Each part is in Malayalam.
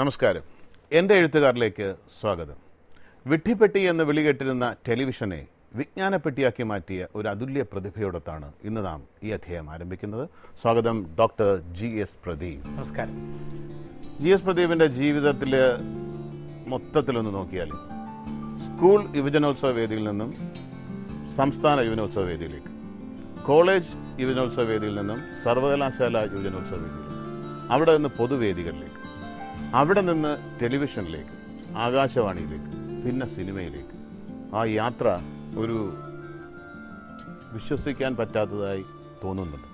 നമസ്കാരം എൻ്റെ എഴുത്തുകാരിലേക്ക് സ്വാഗതം വിഡ്ഢിപ്പെട്ടി എന്ന് വിളികെട്ടിരുന്ന ടെലിവിഷനെ വിജ്ഞാനപ്പെട്ടിയാക്കി മാറ്റിയ ഒരു അതുല്യ പ്രതിഭയോടൊത്താണ് ഇന്ന് നാം ഈ അധ്യായം ആരംഭിക്കുന്നത് സ്വാഗതം ഡോക്ടർ ജി എസ് പ്രദീപ് നമസ്കാരം ജി എസ് പ്രദീപിൻ്റെ ജീവിതത്തിൽ മൊത്തത്തിലൊന്ന് നോക്കിയാൽ സ്കൂൾ യുവജനോത്സവ വേദിയിൽ നിന്നും സംസ്ഥാന യുവജനോത്സവ വേദിയിലേക്ക് കോളേജ് യുവജനോത്സവ വേദിയിൽ നിന്നും സർവകലാശാല യുവജനോത്സവ വേദിയിലേക്ക് അവിടെ നിന്ന് പൊതുവേദികളിലേക്ക് അവിടെ നിന്ന് ടെലിവിഷനിലേക്ക് ആകാശവാണിയിലേക്ക് പിന്നെ സിനിമയിലേക്ക് ആ യാത്ര ഒരു വിശ്വസിക്കാൻ പറ്റാത്തതായി തോന്നുന്നുണ്ട്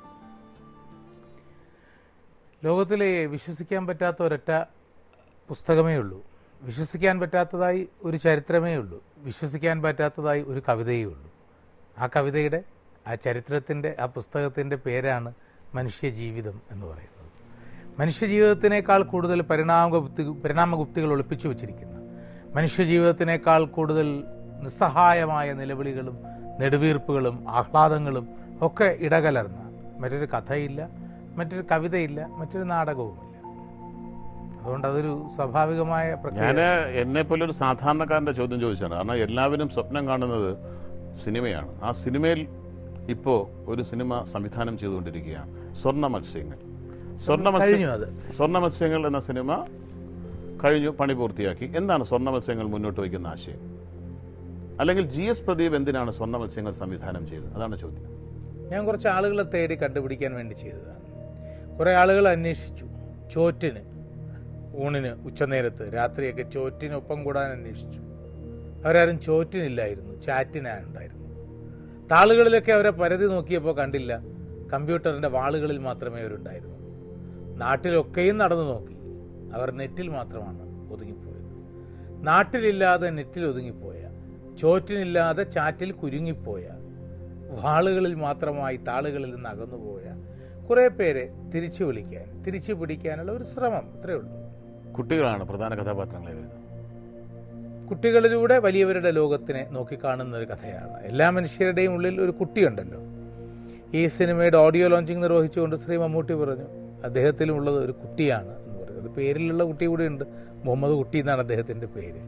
ലോകത്തിലെ വിശ്വസിക്കാൻ പറ്റാത്ത ഒരൊറ്റ പുസ്തകമേ ഉള്ളൂ വിശ്വസിക്കാൻ പറ്റാത്തതായി ഒരു ചരിത്രമേ ഉള്ളൂ വിശ്വസിക്കാൻ പറ്റാത്തതായി ഒരു കവിതയേ ഉള്ളൂ ആ കവിതയുടെ ആ ചരിത്രത്തിൻ്റെ ആ പുസ്തകത്തിൻ്റെ പേരാണ് മനുഷ്യജീവിതം എന്ന് പറയുന്നത് മനുഷ്യജീവിതത്തിനേക്കാൾ കൂടുതൽ പരിണാമഗുപ്തി പരിണാമഗുപ്തികൾ ഒളിപ്പിച്ചു വച്ചിരിക്കുന്ന മനുഷ്യജീവിതത്തിനേക്കാൾ കൂടുതൽ നിസ്സഹായമായ നിലവിളികളും നെടുവീർപ്പുകളും ആഹ്ലാദങ്ങളും ഒക്കെ ഇടകലർന്ന മറ്റൊരു കഥയില്ല മറ്റൊരു കവിതയില്ല മറ്റൊരു നാടകവുമില്ല അതുകൊണ്ട് അതൊരു സ്വാഭാവികമായ പ്രക്രിയ ഞാൻ എന്നെ പോലെ ഒരു സാധാരണക്കാരൻ്റെ ചോദ്യം ചോദിച്ചാണ് കാരണം എല്ലാവരും സ്വപ്നം കാണുന്നത് സിനിമയാണ് ആ സിനിമയിൽ ഇപ്പോൾ ഒരു സിനിമ സംവിധാനം ചെയ്തുകൊണ്ടിരിക്കുകയാണ് സ്വർണ്ണ മത്സ്യങ്ങൾ സ്വർണ്ണ മത്സ്യ കഴിഞ്ഞു അത് സ്വർണ്ണ മത്സ്യങ്ങൾ എന്ന സിനിമ കഴിഞ്ഞു പണി പൂർത്തിയാക്കി എന്താണ് സ്വർണ്ണ മത്സ്യങ്ങൾ മുന്നോട്ട് വയ്ക്കുന്ന ആശയം അല്ലെങ്കിൽ ജി എസ് പ്രദീപ് എന്തിനാണ് സ്വർണ്ണ മത്സ്യങ്ങൾ സംവിധാനം ചെയ്തത് അതാണ് ചോദ്യം ഞാൻ കുറച്ച് ആളുകളെ തേടി കണ്ടുപിടിക്കാൻ വേണ്ടി ചെയ്തതാണ് കുറേ ആളുകൾ അന്വേഷിച്ചു ചോറ്റിന് ഊണിന് ഉച്ചനേരത്ത് രാത്രിയൊക്കെ ചോറ്റിനൊപ്പം കൂടാൻ അന്വേഷിച്ചു അവരാരും ചോറ്റിനില്ലായിരുന്നു ചാറ്റിനാണ് ഉണ്ടായിരുന്നു താളുകളിലൊക്കെ അവരെ പരതി നോക്കിയപ്പോൾ കണ്ടില്ല കമ്പ്യൂട്ടറിൻ്റെ വാളുകളിൽ മാത്രമേ അവരുണ്ടായിരുന്നു നാട്ടിലൊക്കെയും നടന്നു നോക്കി അവർ നെറ്റിൽ മാത്രമാണ് ഒതുങ്ങിപ്പോയത് നാട്ടിലില്ലാതെ നെറ്റിൽ ഒതുങ്ങിപ്പോയ ചോറ്റിനില്ലാതെ ചാറ്റിൽ കുരുങ്ങിപ്പോയ വാളുകളിൽ മാത്രമായി താളുകളിൽ നിന്ന് അകന്നുപോയ കുറേ പേരെ തിരിച്ചു വിളിക്കാൻ തിരിച്ചു പിടിക്കാനുള്ള ഒരു ശ്രമം അത്രയേ ഉള്ളൂ കുട്ടികളാണ് പ്രധാന കഥാപാത്രങ്ങളെ വരുന്നത് കുട്ടികളിലൂടെ വലിയവരുടെ ലോകത്തിനെ നോക്കിക്കാണുന്ന ഒരു കഥയാണ് എല്ലാ മനുഷ്യരുടെയും ഉള്ളിൽ ഒരു കുട്ടിയുണ്ടല്ലോ ഈ സിനിമയുടെ ഓഡിയോ ലോഞ്ചിങ് നിർവഹിച്ചുകൊണ്ട് ശ്രീ മമ്മൂട്ടി പറഞ്ഞു അദ്ദേഹത്തിലും ഉള്ളത് ഒരു കുട്ടിയാണ് എന്ന് പറയുന്നത് പേരിലുള്ള കുട്ടി കൂടിയുണ്ട് മുഹമ്മദ് കുട്ടി എന്നാണ് അദ്ദേഹത്തിൻ്റെ പേര്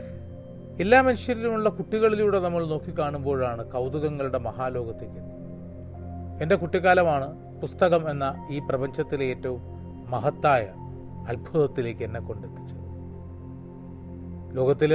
എല്ലാ മനുഷ്യരിലുമുള്ള കുട്ടികളിലൂടെ നമ്മൾ നോക്കിക്കാണുമ്പോഴാണ് കൗതുകങ്ങളുടെ മഹാലോകത്തേക്ക് എത്തുന്നത്. എൻ്റെ കുട്ടിക്കാലമാണ് പുസ്തകം എന്ന ഈ പ്രപഞ്ചത്തിലെ ഏറ്റവും മഹത്തായ അത്ഭുതത്തിലേക്ക് എന്നെ കൊണ്ടെത്തിച്ചത് ലോകത്തിൽ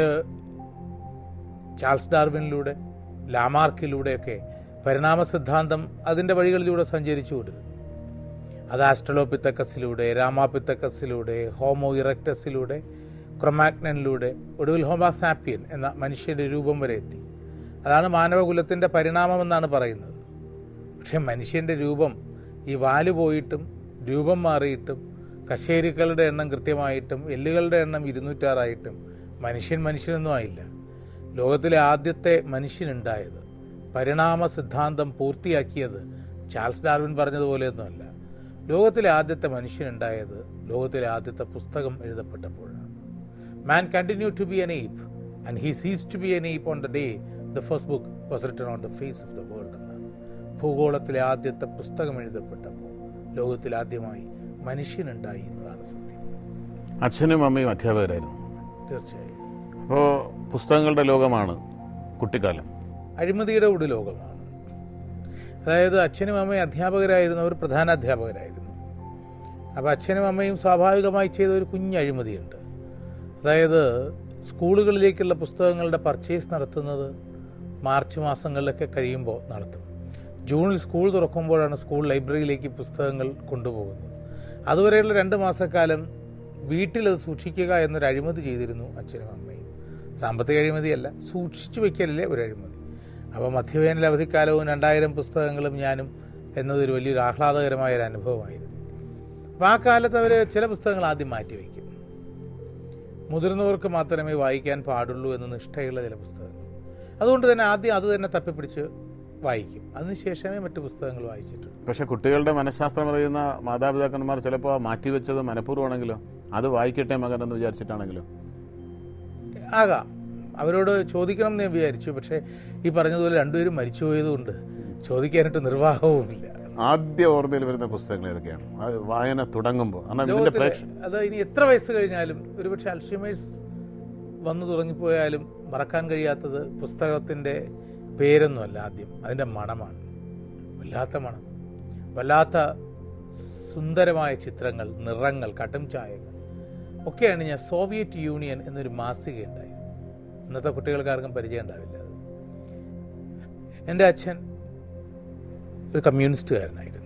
ചാൾസ് ഡാർവിനിലൂടെ ലാമാർക്കിലൂടെയൊക്കെ പരിണാമ സിദ്ധാന്തം അതിൻ്റെ വഴികളിലൂടെ സഞ്ചരിച്ചുകൊണ്ടിരുന്നു അത് ആസ്ട്രലോപിത്തക്കസിലൂടെ രാമാപിത്തക്കസിലൂടെ ഹോമോ ഇറക്ടസിലൂടെ ക്രൊമാഗ്നനിലൂടെ ഒടുവിൽ ഹോമാസാപ്പിയൻ എന്ന മനുഷ്യൻ്റെ രൂപം വരെ എത്തി അതാണ് മാനവകുലത്തിൻ്റെ പരിണാമമെന്നാണ് പറയുന്നത് പക്ഷെ മനുഷ്യൻ്റെ രൂപം ഈ വാല് പോയിട്ടും രൂപം മാറിയിട്ടും കശേരിക്കളുടെ എണ്ണം കൃത്യമായിട്ടും എല്ലുകളുടെ എണ്ണം ഇരുന്നൂറ്റാറായിട്ടും മനുഷ്യൻ മനുഷ്യനൊന്നും ആയില്ല ലോകത്തിലെ ആദ്യത്തെ മനുഷ്യനുണ്ടായത് പരിണാമ സിദ്ധാന്തം പൂർത്തിയാക്കിയത് ചാൾസ് ഡാർവിൻ പറഞ്ഞതുപോലെയൊന്നുമല്ല ലോകത്തിലെ ആദ്യത്തെ മനുഷ്യനുണ്ടായത് ലോകത്തിലെ ആദ്യത്തെ പുസ്തകം എഴുതപ്പെട്ടപ്പോഴാണ് man continue to be an ape and he sees to be an ape on the day the first book was written on the face of the world എന്നാണ് ഭൂഗോളത്തിലെ ആദ്യത്തെ പുസ്തകം എഴുതപ്പെട്ടപ്പോൾ ലോകത്തിൽ ആദ്യമായി മനുഷ്യനുണ്ടായി എന്നതാണ് സത്യം അച്ഛനും അമ്മയും അധ്യാപകരായിരുന്നു തീർച്ചയായും അപ്പോൾ പുസ്തകങ്ങളുടെ ലോകമാണ് കുട്ടിക്കാലം അഴിമതിയുടെ കൂടി ലോകമാണ് അതായത് അച്ഛനും അമ്മയും അധ്യാപകരായിരുന്നു അവർ പ്രധാന അധ്യാപകരായിരുന്നു അപ്പോൾ അച്ഛനും അമ്മയും സ്വാഭാവികമായി ചെയ്ത ഒരു കുഞ്ഞ് അഴിമതിയുണ്ട് അതായത് സ്കൂളുകളിലേക്കുള്ള പുസ്തകങ്ങളുടെ പർച്ചേസ് നടത്തുന്നത് മാർച്ച് മാസങ്ങളിലൊക്കെ കഴിയുമ്പോൾ നടത്തും ജൂണിൽ സ്കൂൾ തുറക്കുമ്പോഴാണ് സ്കൂൾ ലൈബ്രറിയിലേക്ക് പുസ്തകങ്ങൾ കൊണ്ടുപോകുന്നത് അതുവരെയുള്ള രണ്ട് മാസക്കാലം വീട്ടിലത് സൂക്ഷിക്കുക എന്നൊരു അഴിമതി ചെയ്തിരുന്നു അച്ഛനും അമ്മയും സാമ്പത്തിക അഴിമതിയല്ല സൂക്ഷിച്ചു വയ്ക്കലല്ലേ ഒരു അഴിമതി അപ്പോൾ മധ്യവേനൽ അവധിക്കാലവും രണ്ടായിരം പുസ്തകങ്ങളും ഞാനും എന്നതൊരു വലിയൊരു ആഹ്ലാദകരമായ ഒരു അനുഭവമായിരുന്നു അപ്പോൾ ആ കാലത്ത് അവർ ചില പുസ്തകങ്ങൾ ആദ്യം മാറ്റി വയ്ക്കും മുതിർന്നവർക്ക് മാത്രമേ വായിക്കാൻ പാടുള്ളൂ എന്ന് നിഷ്ഠയുള്ള ചില പുസ്തകങ്ങൾ അതുകൊണ്ട് തന്നെ ആദ്യം അത് തന്നെ തപ്പിപ്പിടിച്ച് വായിക്കും അതിനുശേഷമേ മറ്റു പുസ്തകങ്ങൾ വായിച്ചിട്ടുള്ളൂ പക്ഷെ കുട്ടികളുടെ മനഃശാസ്ത്രം അറിയുന്ന മാതാപിതാക്കന്മാർ ചിലപ്പോൾ മാറ്റിവെച്ചത് മനഃപൂർവ്വമാണെങ്കിലോ അത് വായിക്കട്ടെ മകൻ എന്ന് വിചാരിച്ചിട്ടാണെങ്കിലോ ആകാം അവരോട് ചോദിക്കണം എന്ന് ഞാൻ വിചാരിച്ചു പക്ഷേ ഈ പറഞ്ഞതുപോലെ രണ്ടുപേരും മരിച്ചുപോയതുകൊണ്ട് ചോദിക്കാനായിട്ട് നിർവാഹവുമില്ല ആദ്യ ഓർമ്മയിൽ വരുന്ന പുസ്തകങ്ങൾ ഏതൊക്കെയാണ് അത് വായന തുടങ്ങുമ്പോൾ കാരണം ഇതിന്റെ ലോകത്തിലെ പ്രേക്ഷ അത് ഇനി എത്ര വയസ്സ് കഴിഞ്ഞാലും ഒരുപക്ഷെ അൽഷിമേഴ്സ് വന്നു തുടങ്ങിപ്പോയാലും മറക്കാൻ കഴിയാത്തത് പുസ്തകത്തിൻ്റെ പേരൊന്നുമല്ല ആദ്യം അതിൻ്റെ മണമാണ് വല്ലാത്ത മണം വല്ലാത്ത സുന്ദരമായ ചിത്രങ്ങൾ നിറങ്ങൾ കടും ചായകൾ ഒക്കെയാണ് ഞാൻ സോവിയറ്റ് യൂണിയൻ എന്നൊരു മാസിക ഉണ്ടായി ഇന്നത്തെ കുട്ടികൾക്കാർക്കും പരിചയം ഉണ്ടാവില്ല അത് എൻ്റെ അച്ഛൻ ഒരു കമ്മ്യൂണിസ്റ്റുകാരനായിരുന്നു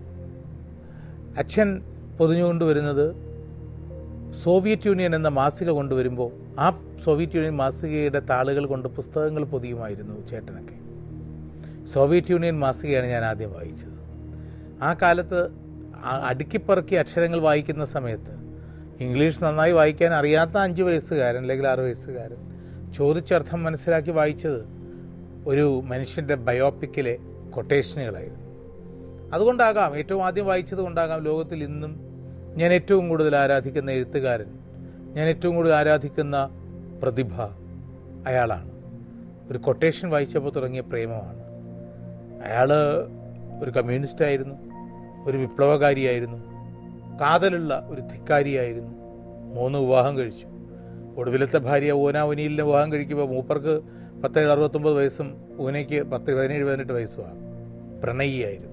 അച്ഛൻ പൊതിഞ്ഞുകൊണ്ടുവരുന്നത് സോവിയറ്റ് യൂണിയൻ എന്ന മാസിക കൊണ്ടുവരുമ്പോൾ ആ സോവിയറ്റ് യൂണിയൻ മാസികയുടെ താളുകൾ കൊണ്ട് പുസ്തകങ്ങൾ പൊതിയുമായിരുന്നു ചേട്ടനൊക്കെ സോവിയറ്റ് യൂണിയൻ മാസികയാണ് ഞാൻ ആദ്യം വായിച്ചത് ആ കാലത്ത് ആ അടുക്കിപ്പറക്കി അക്ഷരങ്ങൾ വായിക്കുന്ന സമയത്ത് ഇംഗ്ലീഷ് നന്നായി വായിക്കാൻ അറിയാത്ത അഞ്ച് വയസ്സുകാരൻ അല്ലെങ്കിൽ ആറ് വയസ്സുകാരൻ ചോദിച്ചർത്ഥം മനസ്സിലാക്കി വായിച്ചത് ഒരു മനുഷ്യൻ്റെ ബയോപ്പിക്കിലെ കൊട്ടേഷനുകളായിരുന്നു അതുകൊണ്ടാകാം ഏറ്റവും ആദ്യം വായിച്ചത് കൊണ്ടാകാം ലോകത്തിൽ ഇന്നും ഞാൻ ഏറ്റവും കൂടുതൽ ആരാധിക്കുന്ന എഴുത്തുകാരൻ ഞാൻ ഏറ്റവും കൂടുതൽ ആരാധിക്കുന്ന പ്രതിഭ അയാളാണ് ഒരു കൊട്ടേഷൻ വായിച്ചപ്പോൾ തുടങ്ങിയ പ്രേമമാണ് അയാൾ ഒരു കമ്മ്യൂണിസ്റ്റ് ആയിരുന്നു ഒരു വിപ്ലവകാരിയായിരുന്നു കാതലുള്ള ഒരു ധിക്കാരിയായിരുന്നു മൂന്ന് വിവാഹം കഴിച്ചു ഒടുവിലത്തെ ഭാര്യ ഊന ഉനിയിലിനെ വിവാഹം കഴിക്കുമ്പോൾ മൂപ്പർക്ക് പത്തേഴ് അറുപത്തൊമ്പത് വയസ്സും ഊനയ്ക്ക് പത്ത് പതിനേഴ് പതിനെട്ട് വയസ്സുമാണ് പ്രണയിയായിരുന്നു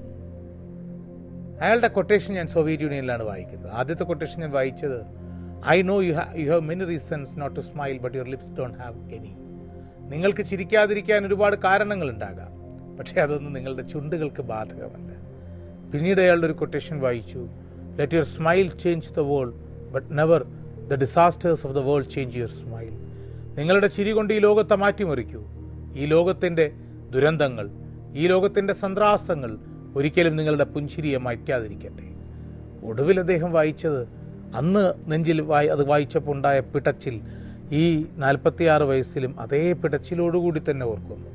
അയാളുടെ കൊട്ടേഷൻ ഞാൻ സോവിയറ്റ് യൂണിയനിലാണ് വായിക്കുന്നത് ആദ്യത്തെ കൊട്ടേഷൻ ഞാൻ വായിച്ചത് I know you you have many reasons not to smile but your lips don't have any നിങ്ങൾക്ക് ചിരിക്കാതിരിക്കാൻ ഒരുപാട് കാരണങ്ങൾ ഉണ്ടാകാം പക്ഷേ അതൊന്നും നിങ്ങളുടെ ചുണ്ടുകൾക്ക് ബാധകമല്ല പിന്നീട് അയാളുടെ ഒരു കൊട്ടേഷൻ വായിച്ചു let your smile change the world but never the disasters of the world change your smile നിങ്ങളുടെ ചിരി കൊണ്ട് ഈ ലോകത്തെ മാറ്റിമറിക്കൂ ഈ ലോകത്തിൻ്റെ ദുരന്തങ്ങൾ ഈ ലോകത്തിൻ്റെ സന്ത്രാസങ്ങൾ ഒരിക്കലും നിങ്ങളുടെ പുഞ്ചിരിയെ മാറ്റാതിരിക്കട്ടെ ഒടുവിൽ അദ്ദേഹം വായിച്ചത് അന്ന് നെഞ്ചിൽ വായി അത് വായിച്ചപ്പോൾ ഉണ്ടായ പിടച്ചിൽ ഈ നാൽപ്പത്തിയാറ് വയസ്സിലും അതേ പിടച്ചിലോടുകൂടി തന്നെ ഓർക്കുന്നു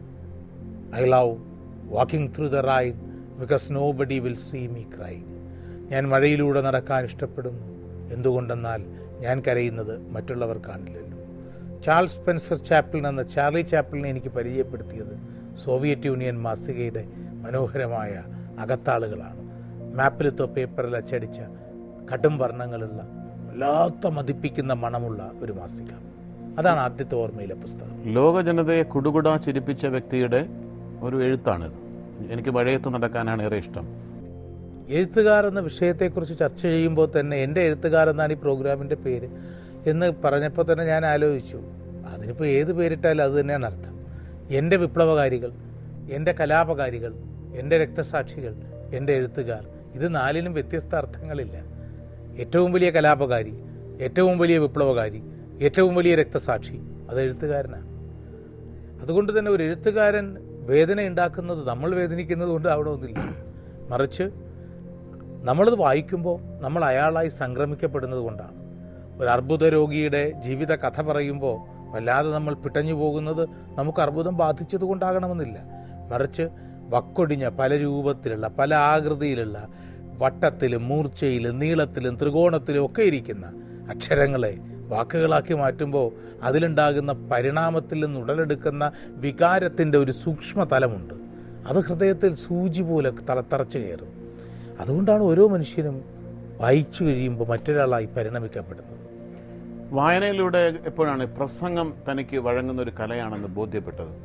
I love walking through the rain because nobody will see me cry ഞാൻ മഴയിലൂടെ നടക്കാൻ ഇഷ്ടപ്പെടുന്നു എന്തുകൊണ്ടെന്നാൽ ഞാൻ കരയുന്നത് മറ്റുള്ളവർ കാണില്ലല്ലോ ചാൾസ് സ്പെൻസർ ചാപ്പിളിൻ എന്ന ചാർലി ചാപ്പിളിനെ എനിക്ക് പരിചയപ്പെടുത്തിയത് സോവിയറ്റ് യൂണിയൻ മാസികയുടെ മനോഹരമായ അകത്താളുകളാണ് മാപ്പിലത്തോ പേപ്പറിൽ അച്ചടിച്ച കടും വർണ്ണങ്ങളുള്ള വല്ലാത്ത മതിപ്പിക്കുന്ന മണമുള്ള ഒരു മാസിക അതാണ് ആദ്യത്തെ ഓർമ്മയിലെ പുസ്തകം ലോക ജനതയെ കുടുകുടാ ചിരിപ്പിച്ച വ്യക്തിയുടെ ഒരു എഴുത്താണിത് എനിക്ക് മഴയത്ത് നടക്കാനാണ് ഏറെ ഇഷ്ടം എഴുത്തുകാർ എന്ന വിഷയത്തെക്കുറിച്ച് ചർച്ച ചെയ്യുമ്പോൾ തന്നെ എൻ്റെ എഴുത്തുകാർ എന്നാണ് ഈ പ്രോഗ്രാമിൻ്റെ പേര് എന്ന് പറഞ്ഞപ്പോൾ തന്നെ ഞാൻ ആലോചിച്ചു അതിനിപ്പോൾ ഏത് പേരിട്ടാലും അത് തന്നെയാണ് അർത്ഥം എൻ്റെ വിപ്ലവകാരികൾ എൻ്റെ കലാപകാരികൾ എൻ്റെ രക്തസാക്ഷികൾ എൻ്റെ എഴുത്തുകാർ ഇത് നാലിനും വ്യത്യസ്ത അർത്ഥങ്ങളില്ല ഏറ്റവും വലിയ കലാപകാരി ഏറ്റവും വലിയ വിപ്ലവകാരി ഏറ്റവും വലിയ രക്തസാക്ഷി അത് എഴുത്തുകാരനാണ് അതുകൊണ്ട് തന്നെ ഒരു എഴുത്തുകാരൻ വേദന ഉണ്ടാക്കുന്നത് നമ്മൾ വേദനിക്കുന്നത് കൊണ്ട് ആവണമെന്നില്ല മറിച്ച് നമ്മളത് വായിക്കുമ്പോൾ നമ്മൾ അയാളായി സംക്രമിക്കപ്പെടുന്നത് കൊണ്ടാണ് ഒരു അർബുദ രോഗിയുടെ ജീവിത കഥ പറയുമ്പോൾ വല്ലാതെ നമ്മൾ പിടഞ്ഞു പോകുന്നത് നമുക്ക് അർബുദം ബാധിച്ചത് കൊണ്ടാകണമെന്നില്ല മറിച്ച് വക്കൊടിഞ്ഞ പല രൂപത്തിലുള്ള പല ആകൃതിയിലുള്ള വട്ടത്തിലും മൂർച്ചയിലും നീളത്തിലും ത്രികോണത്തിലും ഒക്കെ ഇരിക്കുന്ന അക്ഷരങ്ങളെ വാക്കുകളാക്കി മാറ്റുമ്പോൾ അതിലുണ്ടാകുന്ന പരിണാമത്തിൽ നിന്ന് ഉടലെടുക്കുന്ന വികാരത്തിൻ്റെ ഒരു സൂക്ഷ്മ തലമുണ്ട് അത് ഹൃദയത്തിൽ സൂചി പോലെ തലത്തറച്ചു കയറും അതുകൊണ്ടാണ് ഓരോ മനുഷ്യനും വായിച്ചു കഴിയുമ്പോൾ മറ്റൊരാളായി പരിണമിക്കപ്പെടുന്നത് വായനയിലൂടെ എപ്പോഴാണ് പ്രസംഗം തനിക്ക് വഴങ്ങുന്ന ഒരു കലയാണെന്ന് ബോധ്യപ്പെട്ടത്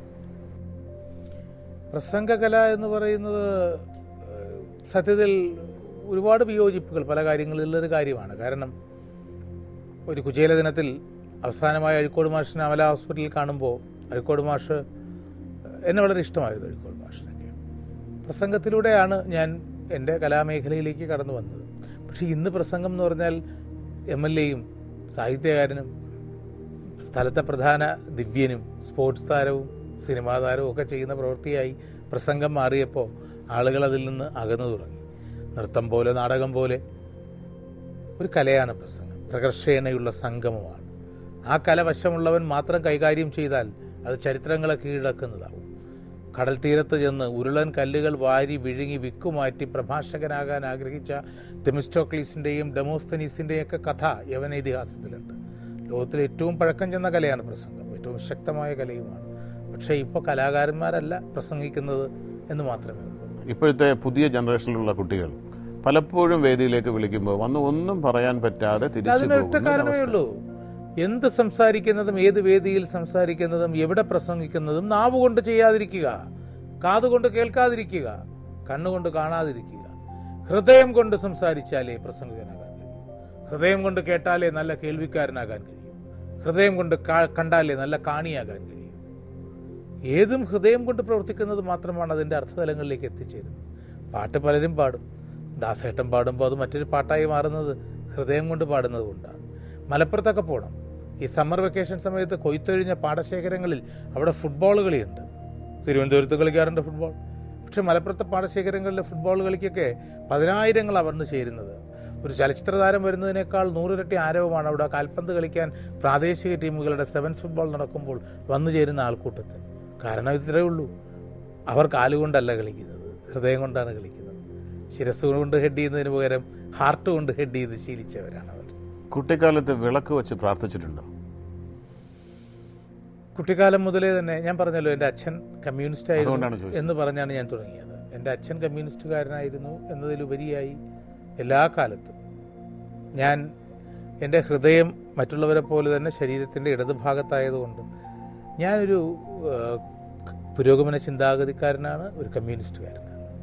പ്രസംഗകല എന്ന് പറയുന്നത് ഏഹ്, സത്യത്തിൽ ഒരുപാട് വിയോജിപ്പുകൾ പല കാര്യങ്ങളിലുള്ളൊരു കാര്യമാണ് കാരണം ഒരു കുചേല ദിനത്തിൽ അവസാനമായി അഴിക്കോട് മാഷിനെ അമല ഹോസ്പിറ്റലിൽ കാണുമ്പോൾ അഴിക്കോട് മാഷ് എന്നെ വളരെ ഇഷ്ടമായിരുന്നു അഴിക്കോട് മാഷിനൊക്കെ പ്രസംഗത്തിലൂടെയാണ് ഞാൻ എൻ്റെ കലാമേഖലയിലേക്ക് കടന്നു വന്നത് പക്ഷേ ഇന്ന് പ്രസംഗം എന്ന് പറഞ്ഞാൽ എം എൽ എയും സാഹിത്യകാരനും സ്ഥലത്തെ പ്രധാന ദിവ്യനും സ്പോർട്സ് താരവും സിനിമാ താരവും ഒക്കെ ചെയ്യുന്ന പ്രവൃത്തിയായി പ്രസംഗം മാറിയപ്പോൾ ആളുകൾ അതിൽ നിന്ന് അകന്നു തുടങ്ങി നൃത്തം പോലെ നാടകം പോലെ ഒരു കലയാണ് പ്രസംഗം പ്രകർഷേണയുള്ള സംഗമമാണ് ആ കല വശമുള്ളവൻ മാത്രം കൈകാര്യം ചെയ്താൽ അത് ചരിത്രങ്ങളെ കീഴടക്കുന്നതാവും കടൽ തീരത്ത് ചെന്ന് ഉരുളൻ കല്ലുകൾ വാരി വിഴുങ്ങി വിക്കുമാറ്റി പ്രഭാഷകനാകാൻ ആഗ്രഹിച്ച തെമിസ്റ്റോക്ലീസിൻ്റെയും ഡെമോസ്തനീസിൻ്റെയും ഒക്കെ കഥ യവന ഇതിഹാസത്തിലുണ്ട് ലോകത്തിലെ ഏറ്റവും പഴക്കം ചെന്ന കലയാണ് പ്രസംഗം ഏറ്റവും ശക്തമായ കലയുമാണ് പക്ഷേ ഇപ്പോൾ കലാകാരന്മാരല്ല പ്രസംഗിക്കുന്നത് എന്ന് മാത്രമേ ഉള്ളൂ ഇപ്പോഴത്തെ പുതിയ ജനറേഷനിലുള്ള കുട്ടികൾ പലപ്പോഴും വേദിയിലേക്ക് വിളിക്കുമ്പോൾ വന്ന് ഒന്നും പറയാൻ പറ്റാതെ തിരിച്ചു അതിനൊറ്റ പോകുന്ന കാരണമേ ഒരവസ്ഥ. ഉള്ളൂ എന്ത് സംസാരിക്കുന്നതും ഏത് വേദിയിൽ സംസാരിക്കുന്നതും എവിടെ പ്രസംഗിക്കുന്നതും നാവ് കൊണ്ട് ചെയ്യാതിരിക്കുക കാതുകൊണ്ട് കേൾക്കാതിരിക്കുക കണ്ണുകൊണ്ട് കാണാതിരിക്കുക ഹൃദയം കൊണ്ട് സംസാരിച്ചാലേ പ്രസംഗകനാകാൻ കഴിയൂ ഹൃദയം കൊണ്ട് കേട്ടാലേ നല്ല കേൾവിക്കാരനാകാൻ കഴിയും ഹൃദയം കൊണ്ട് കാ- കണ്ടാലേ നല്ല കാണിയാകാൻ കഴിയും ഏതും ഹൃദയം കൊണ്ട് പ്രവർത്തിക്കുന്നത് മാത്രമാണ് അതിൻ്റെ അർത്ഥതലങ്ങളിലേക്ക് എത്തിച്ചേരുന്നത് പാട്ട് പലരും പാടും ദാസേട്ടൻ പാടുമ്പോൾ അത് മറ്റൊരു പാട്ടായി മാറുന്നത് ഹൃദയം കൊണ്ട് പാടുന്നത് കൊണ്ടാണ് മലപ്പുറത്തൊക്കെ പോകണം ഈ സമ്മർ വെക്കേഷൻ സമയത്ത് കൊയ്ത്തൊഴിഞ്ഞ പാടശേഖരങ്ങളിൽ അവിടെ ഫുട്ബോൾ കളിയുണ്ട് തിരുവനന്തപുരത്ത് കളിക്കാറുണ്ട് ഫുട്ബോൾ പക്ഷെ മലപ്പുറത്തെ പാടശേഖരങ്ങളിലെ ഫുട്ബോൾ കളിക്കൊക്കെ പതിനായിരങ്ങളാണ് വന്ന് ചേരുന്നത് ഒരു ചലച്ചിത്ര താരം വരുന്നതിനേക്കാൾ നൂറിരട്ടി ആരവമാണ് അവിടെ കാൽപന്ത് കളിക്കാൻ പ്രാദേശിക ടീമുകളുടെ സെവൻസ് ഫുട്ബോൾ നടക്കുമ്പോൾ വന്നു ചേരുന്ന ആൾക്കൂട്ടത്തിൽ കാരണം ഇത്രയേ ഉള്ളൂ അവർ കാലുകൊണ്ടല്ല കളിക്കുന്നത് ഹൃദയം കൊണ്ടാണ് കളിക്കുന്നത് ശിരസ് കൊണ്ട് ഹെഡ് ചെയ്യുന്നതിന് പകരം ഹാർട്ട് കൊണ്ട് ഹെഡ് ചെയ്ത് ശീലിച്ചവരാണ് അവർ കുട്ടിക്കാലത്ത് വിളക്ക് വെച്ച് പ്രാർത്ഥിച്ചിട്ടുണ്ടോ കുട്ടിക്കാലം മുതലേ തന്നെ ഞാൻ പറഞ്ഞല്ലോ എൻ്റെ അച്ഛൻ കമ്മ്യൂണിസ്റ്റ് അതുകൊണ്ടാണ് ആയിരുന്നു ചോദിച്ചത്. എന്ന് പറഞ്ഞാണ് ഞാൻ തുടങ്ങിയത് എൻ്റെ അച്ഛൻ കമ്മ്യൂണിസ്റ്റുകാരനായിരുന്നു എന്നതിലുപരിയായി എല്ലാ കാലത്തും ഞാൻ എൻ്റെ ഹൃദയം മറ്റുള്ളവരെ പോലെ തന്നെ ശരീരത്തിൻ്റെ ഇടതുഭാഗത്തായതുകൊണ്ട് ഞാനൊരു ആ, പുരോഗമന ചിന്താഗതിക്കാരനാണ് ഒരു കമ്മ്യൂണിസ്റ്റുകാരനാണ്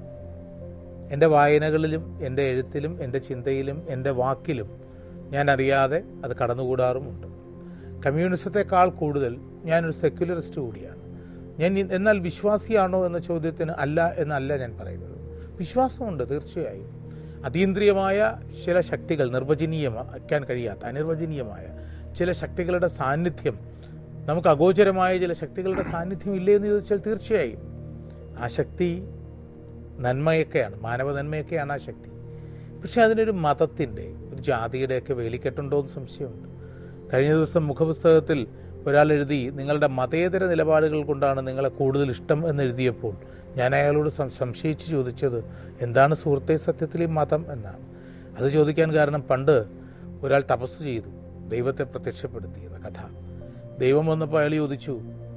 എൻ്റെ വായനകളിലും എൻ്റെ എഴുത്തിലും എൻ്റെ ചിന്തയിലും എൻ്റെ വാക്കിലും ഞാൻ അറിയാതെ അത് കടന്നുകൂടാറുമുണ്ട് കമ്മ്യൂണിസത്തെക്കാൾ കൂടുതൽ ഞാനൊരു സെക്യുലറിസ്റ്റ് കൂടിയാണ് ഞാൻ ഇ- എന്നാൽ വിശ്വാസിയാണോ എന്ന ചോദ്യത്തിന് അല്ല എന്നല്ല ഞാൻ പറയുന്നത് വിശ്വാസമുണ്ട് തീർച്ചയായും അതീന്ദ്രിയമായ ചില ശക്തികൾ നിർവചനീയമാക്കാൻ കഴിയാത്ത അനിർവചനീയമായ ചില ശക്തികളുടെ സാന്നിധ്യം നമുക്ക് അഗോചരമായ ചില ശക്തികളുടെ സാന്നിധ്യം ഇല്ലേ എന്ന് ചോദിച്ചാൽ തീർച്ചയായും ആ ശക്തി നന്മയൊക്കെയാണ് മാനവ നന്മയൊക്കെയാണ് ആ ശക്തി പക്ഷെ അതിനൊരു മതത്തിൻ്റെ ഒരു ജാതിയുടെയൊക്കെ വേലിക്കെട്ടുണ്ടോ എന്ന് സംശയമുണ്ട് കഴിഞ്ഞ ദിവസം മുഖപുസ്തകത്തിൽ ഒരാൾ എഴുതി നിങ്ങളുടെ മതേതര നിലപാടുകൾ കൊണ്ടാണ് നിങ്ങളെ കൂടുതൽ ഇഷ്ടം എന്ന് എഴുതിയപ്പോൾ ഞാൻ അയാളോട് സം- സംശയിച്ച് ചോദിച്ചത് എന്താണ് സുഹൃത്തെ സത്യത്തിൽ ഈ മതം എന്നാണ് അത് ചോദിക്കാൻ കാരണം പണ്ട് ഒരാൾ തപസ് ചെയ്തു ദൈവത്തെ പ്രത്യക്ഷപ്പെടുത്തി എന്ന കഥ ദൈവം വന്നപ്പോൾ അയാൾ ചോദിച്ചു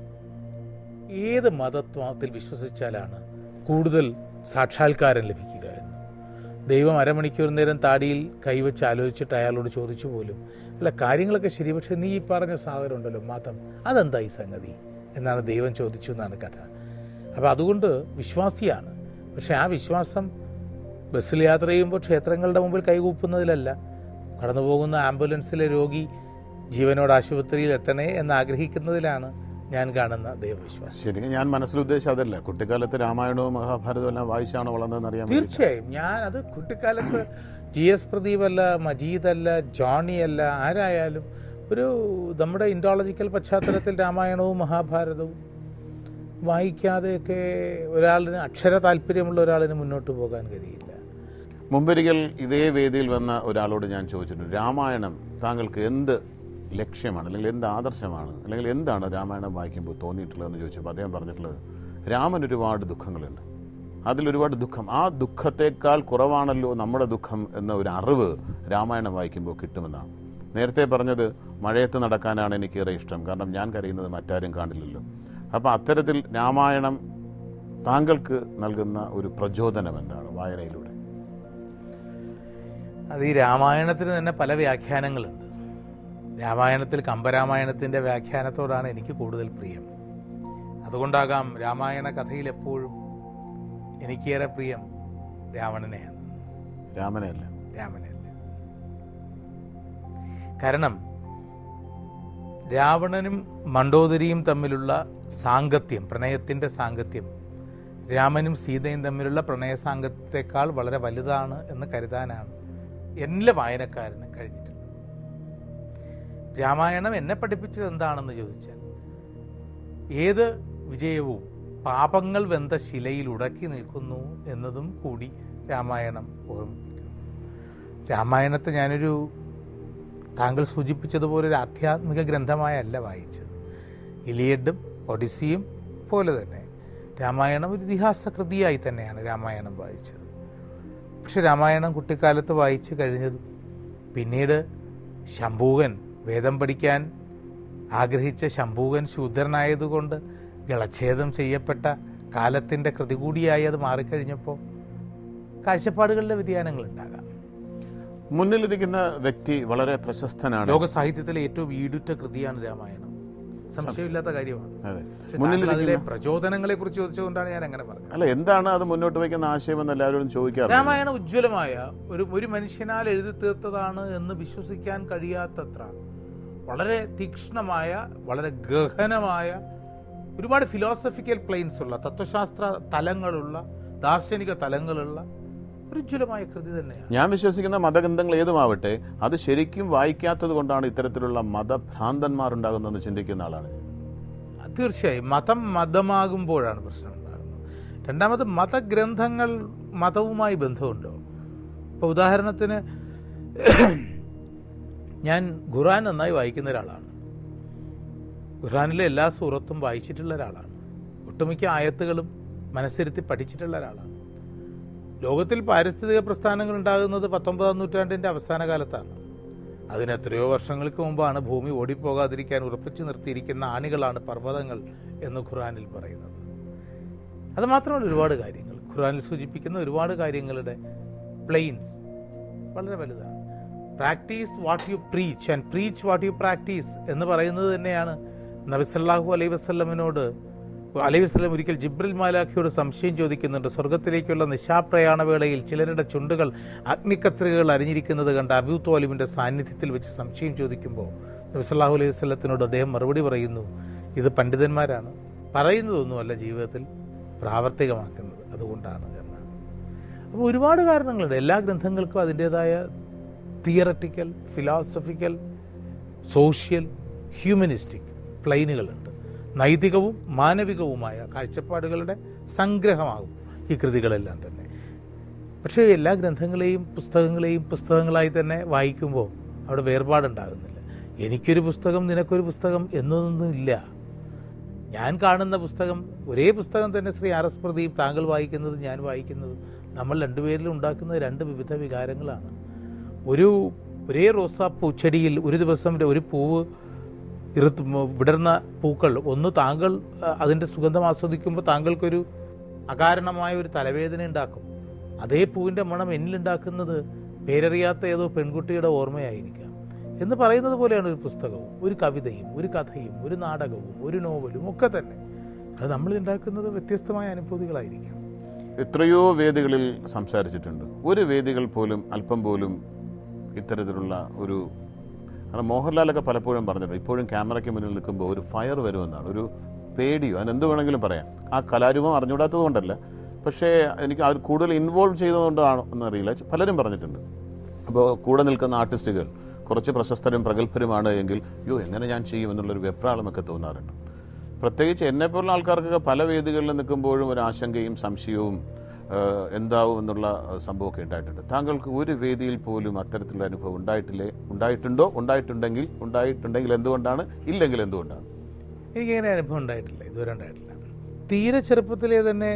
ഏത് മതത്വത്തിൽ വിശ്വസിച്ചാലാണ് കൂടുതൽ സാക്ഷാത്കാരം ലഭിക്കുക എന്ന് ദൈവം അരമണിക്കൂർ നേരം താടിയിൽ കൈവച്ച് ആലോചിച്ചിട്ട് അയാളോട് ചോദിച്ചു പോലും അല്ല കാര്യങ്ങളൊക്കെ ശരി പക്ഷെ നീ ഈ പറഞ്ഞ സാധനം ഉണ്ടല്ലോ മതം അതെന്താ ഈ സംഗതി എന്നാണ് ദൈവം ചോദിച്ചു എന്നാണ് കഥ അപ്പോൾ അതുകൊണ്ട് വിശ്വാസിയാണ് പക്ഷെ ആ വിശ്വാസം ബസ്സിൽ യാത്ര ചെയ്യുമ്പോൾ ക്ഷേത്രങ്ങളുടെ മുമ്പിൽ കൈകൂപ്പുന്നതിലല്ല കടന്നു പോകുന്ന ആംബുലൻസിലെ രോഗി ജീവനോട് ആശുപത്രിയിൽ എത്തണേ എന്ന് ആഗ്രഹിക്കുന്നതിലാണ് ഞാൻ കാണുന്ന ദൈവവിശ്വാസം ശരിക്കും ഞാൻ മനസ്സിൽ ഉദ്ദേശിച്ചത് അതല്ല കുട്ടിക്കാലത്ത് രാമായണവും മഹാഭാരതവും എല്ലാം വായിച്ചാണോ വളർന്നതെന്ന് അറിയാൻ വേണ്ടി തീർച്ചയായും ഞാൻ അത് കുട്ടിക്കാലത്ത് ജി എസ് പ്രദീപ് അല്ല മജീദ് അല്ല ജോണി അല്ല ആരായാലും ഒരു നമ്മുടെ ഇൻഡോളജിക്കൽ പശ്ചാത്തലത്തിൽ രാമായണവും മഹാഭാരതവും വായിക്കാതെയൊക്കെ ഒരാളിന് അക്ഷര താല്പര്യമുള്ള ഒരാളിന് മുന്നോട്ട് പോകാൻ കഴിയില്ല മുമ്പൊരിക്കൽ ഇതേ വേദിയിൽ വന്ന ഒരാളോട് ഞാൻ ചോദിച്ചിട്ടുണ്ട് രാമായണം താങ്കൾക്ക് എന്ത് ലക്ഷ്യമാണ് അല്ലെങ്കിൽ എന്ത് ആദർശമാണ് അല്ലെങ്കിൽ എന്താണ് രാമായണം വായിക്കുമ്പോൾ തോന്നിയിട്ടുള്ളതെന്ന് ചോദിച്ചപ്പോൾ അദ്ദേഹം പറഞ്ഞിട്ടുള്ളത് രാമൻ ഒരുപാട് ദുഃഖങ്ങളുണ്ട് അതിലൊരുപാട് ദുഃഖം ആ ദുഃഖത്തേക്കാൾ കുറവാണല്ലോ നമ്മുടെ ദുഃഖം എന്ന ഒരു അറിവ് രാമായണം വായിക്കുമ്പോൾ കിട്ടുമെന്നാണ് നേരത്തെ പറഞ്ഞത് മഴയത്ത് നടക്കാനാണ് എനിക്കേറെ ഇഷ്ടം കാരണം ഞാൻ കരയുന്നത് മറ്റാരും കാണില്ലല്ലോ അപ്പോൾ അത്തരത്തിൽ രാമായണം താങ്കൾക്ക് നൽകുന്ന ഒരു പ്രചോദനം എന്താണ് വായനയിലൂടെ അത് ഈ രാമായണത്തിന് തന്നെ പല വ്യാഖ്യാനങ്ങളുണ്ട് രാമായണത്തിൽ കമ്പരാമായണത്തിൻ്റെ വ്യാഖ്യാനത്തോടാണ് എനിക്ക് കൂടുതൽ പ്രിയം അതുകൊണ്ടാകാം രാമായണ കഥയിൽ എപ്പോഴും എനിക്കേറെ പ്രിയം രാവണനെയാണ് രാമനെയല്ല രാമനല്ല കാരണം രാവണനും മണ്ടോദരിയും തമ്മിലുള്ള സാങ്കത്യം പ്രണയത്തിൻ്റെ സാങ്കത്യം രാമനും സീതയും തമ്മിലുള്ള പ്രണയ സാങ്കത്യത്തെക്കാൾ വളരെ വലുതാണ് എന്ന് കരുതാനാണ് എല്ലാ വായനക്കാരന് കഴിഞ്ഞിട്ടുള്ളത് രാമായണം എന്നെ പഠിപ്പിച്ചത് എന്താണെന്ന് ചോദിച്ചാൽ ഏത് വിജയവും പാപങ്ങൾ വെന്ത ശിലയിൽ ഉടക്കി നിൽക്കുന്നു എന്നതും കൂടി രാമായണം ഓർമ്മിപ്പിക്കുന്നു രാമായണത്തെ ഞാനൊരു താങ്കൾ സൂചിപ്പിച്ചതുപോലെ ഒരു ആധ്യാത്മിക ഗ്രന്ഥമായല്ല വായിച്ചത് ഇലിയഡും ഒഡിസിയും പോലെ തന്നെ രാമായണം ഒരു ഇതിഹാസ കൃതിയായി തന്നെയാണ് രാമായണം വായിച്ചത് പക്ഷെ രാമായണം കുട്ടിക്കാലത്ത് വായിച്ചു കഴിഞ്ഞതും പിന്നീട് ശംഭൂകൻ വേദം പഠിക്കാൻ ആഗ്രഹിച്ച ശംഭൂകൻ ശൂദ്രനായതുകൊണ്ട് ഗളച്ഛേദം ചെയ്യപ്പെട്ട കാലത്തിൻ്റെ കൃതി കൂടിയായി അത് മാറിക്കഴിഞ്ഞപ്പോൾ കാഴ്ചപ്പാടുകളിലെ വ്യതിയാനങ്ങൾ ഉണ്ടാകാം മുന്നിലിരിക്കുന്ന വ്യക്തി വളരെ പ്രശസ്തനാണ് ലോക സാഹിത്യത്തിലെ ഏറ്റവും ഈടുറ്റ കൃതിയാണ് രാമായണം സംശയമില്ലാത്ത കാര്യമാണ് അതെ പക്ഷേ താങ്കൾ മുന്നിലിരിക്കുന്ന അതിലെ പ്രചോദനങ്ങളെ കുറിച്ച് ചോദിച്ചുകൊണ്ടാണ് ഞാൻ അങ്ങനെ പറഞ്ഞത് അല്ല എന്താണ് അത് മുന്നോട്ട് വയ്ക്കുന്ന ആശയമെന്ന് എല്ലാവരോടും ചോദിക്കാറുണ്ട് രാമായണം ഉജ്ജ്വലമായ ഒരു ഒരു മനുഷ്യനാൽ എഴുതി തീർത്തതാണ് എന്ന് വിശ്വസിക്കാൻ കഴിയാത്തത്ര വളരെ തീക്ഷ്ണമായ വളരെ ഗഹനമായ ഒരുപാട് ഫിലോസഫിക്കൽ പ്ലെയിൻസ് ഉള്ള തത്വശാസ്ത്ര തലങ്ങളുള്ള ദാർശനിക തലങ്ങളുള്ള ഒരു ഉജ്ജ്വലമായ കൃതി തന്നെയാണ് ഞാൻ വിശ്വസിക്കുന്ന മതഗ്രന്ഥങ്ങൾ ഏതുമാവട്ടെ അത് ശരിക്കും വായിക്കാത്തത് കൊണ്ടാണ് ഇത്തരത്തിലുള്ള മതഭ്രാന്തന്മാർ ഉണ്ടാകുന്നതെന്ന് ചിന്തിക്കുന്ന ആളാണ് ഞാൻ. തീർച്ചയായും മതം മതമാകുമ്പോഴാണ് പ്രശ്നം ഉണ്ടാകുന്നത് രണ്ടാമത് മതഗ്രന്ഥങ്ങൾ മതവുമായി ബന്ധമുണ്ടോ ഇപ്പോൾ ഉദാഹരണത്തിന് ഞാൻ ഖുറാൻ നന്നായി വായിക്കുന്ന ഒരാളാണ് ഖുറാനിലെ എല്ലാ സൂറത്തും വായിച്ചിട്ടുള്ള ഒരാളാണ് ഒട്ടുമിക്ക ആയത്തുകളും മനസ്സിരുത്തി പഠിച്ചിട്ടുള്ള ഒരാളാണ് ലോകത്തിൽ പാരിസ്ഥിതിക പ്രസ്ഥാനങ്ങൾ ഉണ്ടാകുന്നത് പത്തൊമ്പതാം നൂറ്റാണ്ടിൻ്റെ അവസാന കാലത്താണ് അതിന് എത്രയോ വർഷങ്ങൾക്ക് മുമ്പാണ് ഭൂമി ഓടിപ്പോകാതിരിക്കാൻ ഉറപ്പിച്ചു നിർത്തിയിരിക്കുന്ന ആണികളാണ് പർവ്വതങ്ങൾ എന്ന് ഖുറാനിൽ പറയുന്നത് അത് മാത്രമല്ല ഒരുപാട് കാര്യങ്ങൾ ഖുറാനിൽ സൂചിപ്പിക്കുന്ന ഒരുപാട് കാര്യങ്ങളുടെ പ്ലെയിൻസ് വളരെ വലുതാണ് practice what you preach and preach what you practice എന്ന് പറയുന്നത് തന്നെയാണ് നബിസല്ലാഹു അലൈഹി വസ്ലമിനോട് അലൈഹി വസ്ലം ഒരിക്കൽ ജിബ്രിൽ മാലാഖിയോട് സംശയം ചോദിക്കുന്നുണ്ട് സ്വർഗത്തിലേക്കുള്ള നിശാപ്രയാണ വേളയിൽ ചിലരുടെ ചുണ്ടുകൾ അഗ്നിക്കത്രികകൾ അരിഞ്ഞിരിക്കുന്നത് കണ്ട് അബൂ തോലിമിന്റെ സാന്നിധ്യത്തിൽ വെച്ച് സംശയം ചോദിക്കുമ്പോൾ നബിസല്ലാഹു അലൈഹി വസ്ലത്തിനോട് അദ്ദേഹം മറുപടി പറയുന്നു ഇത് പണ്ഡിതന്മാരാണ് പറയുന്നതൊന്നുമല്ല ജീവിതത്തിൽ പ്രാവർത്തികമാക്കുന്നത് അതുകൊണ്ടാണ് എന്നാണ് അപ്പോൾ ഒരുപാട് കാരണങ്ങളുണ്ട് എല്ലാ ഗ്രന്ഥങ്ങൾക്കും അതിൻ്റെതായ തിയററ്റിക്കൽ ഫിലോസഫിക്കൽ സോഷ്യൽ ഹ്യൂമനിസ്റ്റിക് പ്ലെയിനുകളുണ്ട് നൈതികവും മാനവികവുമായ കാഴ്ചപ്പാടുകളുടെ സംഗ്രഹമാകും ഈ കൃതികളെല്ലാം തന്നെ പക്ഷേ എല്ലാ ഗ്രന്ഥങ്ങളെയും പുസ്തകങ്ങളെയും പുസ്തകങ്ങളായി തന്നെ വായിക്കുമ്പോൾ അവിടെ വേർപാടുണ്ടാകുന്നില്ല എനിക്കൊരു പുസ്തകം നിനക്കൊരു പുസ്തകം എന്നൊന്നും ഇല്ല ഞാൻ കാണുന്ന പുസ്തകം ഒരേ പുസ്തകം തന്നെ ശ്രീ ആർ എസ് പ്രദീപ് താങ്കൾ വായിക്കുന്നത് ഞാൻ വായിക്കുന്നത് നമ്മൾ രണ്ടുപേരിലും ഉണ്ടാക്കുന്ന രണ്ട് വിവിധ വികാരങ്ങളാണ് ഒരു ഒരേ റോസാപ്പൂ ചെടിയിൽ ഒരു ദിവസം ഒരു പൂവ് ഇറുത്ത് വിടർന്ന പൂക്കൾ ഒന്ന് താങ്കൾ അഹ്, അതിൻ്റെ സുഗന്ധം ആസ്വദിക്കുമ്പോൾ താങ്കൾക്കൊരു അകാരണമായ ഒരു തലവേദന ഉണ്ടാക്കും അതേ പൂവിൻ്റെ മണം എന്നിലുണ്ടാക്കുന്നത് പേരറിയാത്ത ഏതോ പെൺകുട്ടിയുടെ ഓർമ്മയായിരിക്കാം എന്ന് പറയുന്നത് പോലെയാണ് ഒരു പുസ്തകവും ഒരു കവിതയും ഒരു കഥയും ഒരു നാടകവും ഒരു നോവലും ഒക്കെ തന്നെ അത് നമ്മൾ ഉണ്ടാക്കുന്നത് വ്യത്യസ്തമായ അനുഭൂതികളായിരിക്കാം എത്രയോ വേദികളിൽ സംസാരിച്ചിട്ടുണ്ട് ഒരു വേദികൾ പോലും അല്പം പോലും ഇത്തരത്തിലുള്ള ഒരു കാരണം മോഹൻലാലൊക്കെ പലപ്പോഴും പറഞ്ഞിട്ടുണ്ട് ഇപ്പോഴും ക്യാമറയ്ക്ക് മുന്നിൽ നിൽക്കുമ്പോൾ ഒരു ഫയർ വരുമെന്നാണ് ഒരു പേടിയോ അതിനെന്ത് വേണമെങ്കിലും പറയാം ആ കലാരൂപം അറിഞ്ഞുകൂടാത്തത് കൊണ്ടല്ല പക്ഷേ എനിക്ക് അത് കൂടുതൽ ഇൻവോൾവ് ചെയ്തതുകൊണ്ടാണോ എന്നറിയില്ല പലരും പറഞ്ഞിട്ടുണ്ട് അപ്പോൾ കൂടെ നിൽക്കുന്ന ആർട്ടിസ്റ്റുകൾ കുറച്ച് പ്രശസ്തരും പ്രഗത്ഭരുമാണ് എങ്കിൽ യോ എങ്ങനെ ഞാൻ ചെയ്യും എന്നുള്ളൊരു വെപ്രാളമൊക്കെ തോന്നാറുണ്ട് പ്രത്യേകിച്ച് എന്നെപ്പോലുള്ള ആൾക്കാർക്കൊക്കെ പല വേദികളിൽ നിൽക്കുമ്പോഴും ഒരു ആശങ്കയും സംശയവും ഏഹ്, എന്താവും എന്നുള്ള ഏഹ്, സംഭവമൊക്കെ ഉണ്ടായിട്ടുണ്ട് താങ്കൾക്ക് ഒരു വേദിയിൽ പോലും അത്തരത്തിലുള്ള അനുഭവം ഉണ്ടായിട്ടില്ലേ ഉണ്ടായിട്ടുണ്ടോ ഉണ്ടായിട്ടുണ്ടെങ്കിൽ ഉണ്ടായിട്ടുണ്ടെങ്കിൽ എന്തുകൊണ്ടാണ് ഇല്ലെങ്കിൽ എന്തുകൊണ്ടാണ് എനിക്കിങ്ങനെ അനുഭവം ഉണ്ടായിട്ടില്ല ഇതുവരെ ഉണ്ടായിട്ടില്ല തീരെ ചെറുപ്പത്തിലെ തന്നെ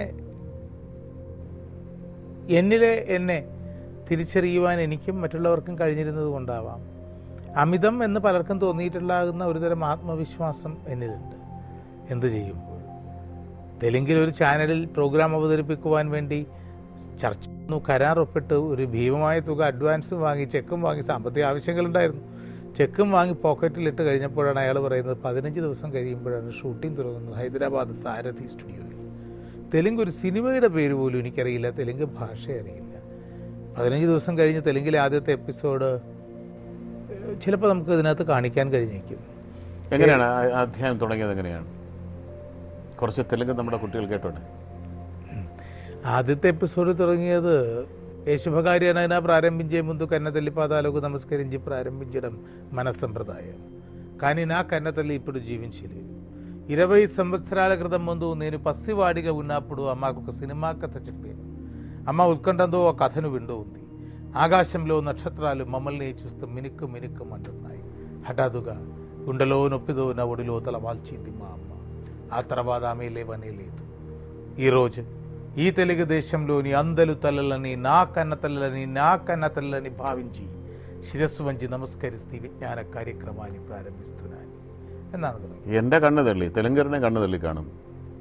എന്നിലെ എന്നെ തിരിച്ചറിയുവാൻ എനിക്കും മറ്റുള്ളവർക്കും കഴിഞ്ഞിരുന്നത് കൊണ്ടാവാം അമിതം എന്ന് പലർക്കും തോന്നിയിട്ടുണ്ടാകുന്ന ഒരുതരം ആത്മവിശ്വാസം എന്നിലുണ്ട് എന്തു ചെയ്യുമ്പോൾ തെലുങ്കിൽ ഒരു ചാനലിൽ പ്രോഗ്രാം അവതരിപ്പിക്കുവാൻ വേണ്ടി ചർച്ച നടന്നു, കരാർ ഒപ്പിട്ട് ഒരു ഭീമമായ തുക അഡ്വാൻസും വാങ്ങി ചെക്കും വാങ്ങി സാമ്പത്തിക ആവശ്യങ്ങളുണ്ടായിരുന്നു ചെക്കും വാങ്ങി പോക്കറ്റിലിട്ട് കഴിഞ്ഞപ്പോഴാണ് അയാൾ പറയുന്നത് പതിനഞ്ച് ദിവസം കഴിയുമ്പോഴാണ് ഷൂട്ടിംഗ് തുടങ്ങുന്നത് ഹൈദരാബാദ് സാരഥി സ്റ്റുഡിയോയിൽ തെലുങ്ക് ഒരു സിനിമയുടെ പേര് പോലും എനിക്കറിയില്ല തെലുങ്ക് ഭാഷ അറിയില്ല പതിനഞ്ച് ദിവസം കഴിഞ്ഞ് തെലുങ്കിലെ ആദ്യത്തെ എപ്പിസോഡ് ചിലപ്പോൾ നമുക്ക് ഇതിനകത്ത് കാണിക്കാൻ കഴിഞ്ഞേക്കും എങ്ങനെയാണ് ആ ആ അധ്യായം തുടങ്ങിയത് എങ്ങനെയാണ് കുറച്ച് തെലുങ്ക് നമ്മുടെ കുട്ടികൾ കേട്ടോട്ടെ ఆదిత్య ఎపిసోడ్ తొలగియదు యేశుభకార్యనైనా ప్రారంభించే ముందు కన్నతల్లి పాదాలకు నమస్కరించి ప్రారంభించడం మన సంప్రదాయం కానీ నా కన్నతల్లి ఇప్పుడు జీవించలేదు ఇరవై సంవత్సరాల క్రితం ముందు నేను పసివాడిగా ఉన్నప్పుడు అమ్మకు ఒక సినిమా కథ చెప్పాను అమ్మ ఉత్కంఠంతో ఆ కథను వింటూ ఉంది ఆకాశంలో నక్షత్రాలు మమ్మల్ని చూస్తూ మినుక్కు మినుక్కుమంటున్నాయి హఠాత్తుగా గుండెలో నొప్పిదో నా ఒడిలో తల వాల్చింది మా అమ్మ ఆ తర్వాత ఆమె లేవనే లేదు ఈరోజు ఈ తెలుగు దేశంలోని అందరు తల్లులని నా కన్న తల్లులని నా కన్న తల్లులని భావించి శిరస్సు వంచి నమస్కరిస్తూ ఈ విజ్ఞాన కార్యక్రమాన్ని ప్రారంభిస్తున్నాను എന്നാണ് തുടങ്ങി എൻ്റെ കണ്ണ് തള്ളി തെലുങ്കറിനെ കണ്ണ് തള്ളി കാണും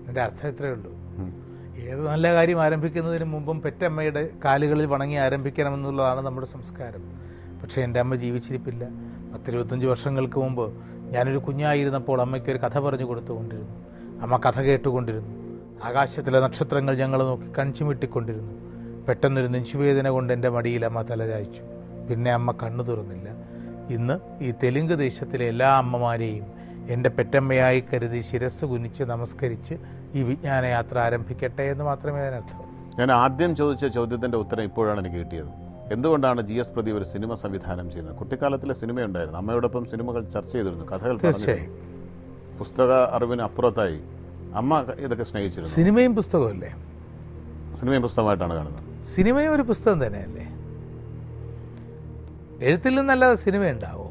എൻ്റെ അർത്ഥം ഇത്രയേ ഉള്ളൂ ഉം. ഏത് നല്ല കാര്യം ആരംഭിക്കുന്നതിന് മുമ്പും പെറ്റമ്മയുടെ കാലുകളിൽ വണങ്ങി ആരംഭിക്കണമെന്നുള്ളതാണ് നമ്മുടെ സംസ്കാരം പക്ഷേ എൻ്റെ അമ്മ ജീവിച്ചിരിപ്പില്ല പത്തിരുപത്തഞ്ച് വർഷങ്ങൾക്ക് മുമ്പ് ഞാനൊരു കുഞ്ഞായിരുന്നപ്പോൾ അമ്മയ്ക്ക് ഒരു കഥ പറഞ്ഞു കൊടുത്തുകൊണ്ടിരുന്നു അമ്മ കഥ കേട്ടുകൊണ്ടിരുന്നു ആകാശത്തിലെ നക്ഷത്രങ്ങൾ ഞങ്ങൾ നോക്കി കൺചുമിട്ടിക്കൊണ്ടിരുന്നു പെട്ടെന്നൊരു നെഞ്ചുവേദന കൊണ്ട് എൻ്റെ മടിയിൽ അമ്മ തലചായ്ച്ചു പിന്നെ അമ്മ കണ്ണു തുറന്നില്ല ഇന്ന് ഈ തെലുങ്ക് ദേശത്തിലെ എല്ലാ അമ്മമാരെയും എൻ്റെ പെറ്റമ്മയായി കരുതി ശിരസ് കുനിച്ച് നമസ്കരിച്ച് ഈ വിജ്ഞാനയാത്ര ആരംഭിക്കട്ടെ എന്ന് മാത്രമേ അതിനർത്ഥം ഞാൻ ആദ്യം ചോദിച്ച ചോദ്യത്തിന്റെ ഉത്തരം ഇപ്പോഴാണ് എനിക്ക് കിട്ടിയത് എന്തുകൊണ്ടാണ് ജി എസ് പ്രദീപ് ഒരു സിനിമ സംവിധാനം ചെയ്യുന്നത് കുട്ടിക്കാലത്തിലെ സിനിമയുണ്ടായിരുന്നു അമ്മയോടൊപ്പം സിനിമകൾ ചർച്ച ചെയ്തിരുന്നു കഥകൾ പറഞ്ഞു തീർച്ചയായും പുസ്തക അറിവിന് അപ്പുറത്തായി അമ്മ ഇതൊക്കെ സ്നേഹിച്ചിരുന്നു സിനിമയും പുസ്തകമല്ലേ സിനിമയും പുസ്തകമായിട്ടാണ് കാണുന്നത് സിനിമയും ഒരു പുസ്തകം തന്നെയല്ലേ എഴുത്തിൽ നിന്നല്ലാതെ സിനിമ ഉണ്ടാവോ